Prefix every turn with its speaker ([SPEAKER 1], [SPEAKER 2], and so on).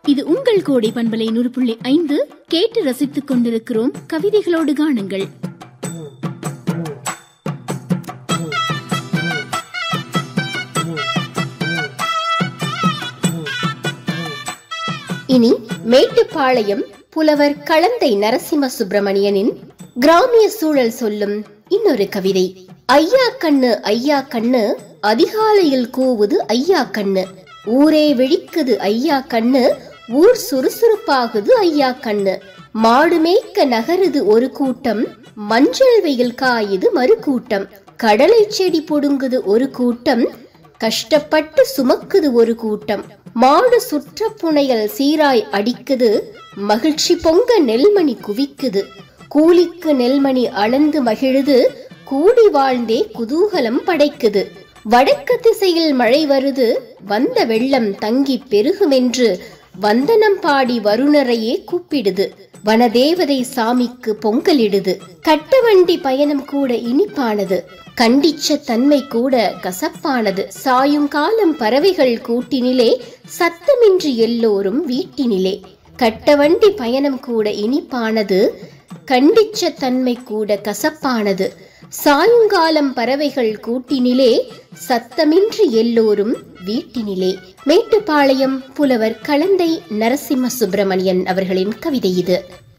[SPEAKER 1] இது உங்கள் கோடை பண்பலை நூறு புள்ளி ஐந்து கேட்டு ரசித்துக் கொண்டிருக்கிறோம் கவிதைகளோடு காணுங்கள்
[SPEAKER 2] இனி மேட்டுப்பாளையம் புலவர் களந்தை நரசிம்ம சுப்பிரமணியனின் கிராமிய சூழல் சொல்லும் இன்னொரு கவிதை ஐயா கண்ணு ஐயா கண்ணு அதிகாலையில் கூவுது ஐயா கண்ணு ஊரே விழிக்குது ஐயா கண்ணு ஊர் சுறுசுறுப்பாகுது ஐயா கண்ணு மாடு மேய்க்க நகருது ஒரு கூட்டம் மஞ்சள் வெயில் காயுது மறு கூட்டம் கடலை செடி பொடுங்குது ஒரு கூட்டம் கஷ்டப்பட்டு சுமக்குது ஒரு கூட்டம் மாடு சுற்ற புனையல் சீராய் அடிக்குது மகிழ்ச்சி பொங்க நெல்மணி குவிக்குது கூலிக்கு நெல்மணி அளந்து மகிழுது கூடி வாழ்ந்தே குதூகலம் படைக்குது வடக்கு திசையில் மழை வருது வந்த வெள்ளம் தங்கி பெருகுமென்று வந்தனம் பாடி வருணரையே கூப்பிடுது வனதேவதை சாமிக்கு பொங்கலிடுது கட்டவண்டி பயணம் கூட இனிப்பானது கண்டிச்ச தன்மை கூட கசப்பானது சாயுங்காலம் பறவைகள் கூட்டினிலே சத்தமின்றி எல்லோரும் வீட்டினிலே கட்டவண்டி பயணம் கூட இனிப்பானது கண்டிச்ச தன்மை கூட கசப்பானது சாயுங்காலம் பறவைகள் கூட்டினிலே சத்தமின்றி எல்லோரும் வீட்டினிலே மேட்டுப்பாளையம் புலவர் களந்தை நரசிம்ம சுப்பிரமணியன் அவர்களின் கவிதை இது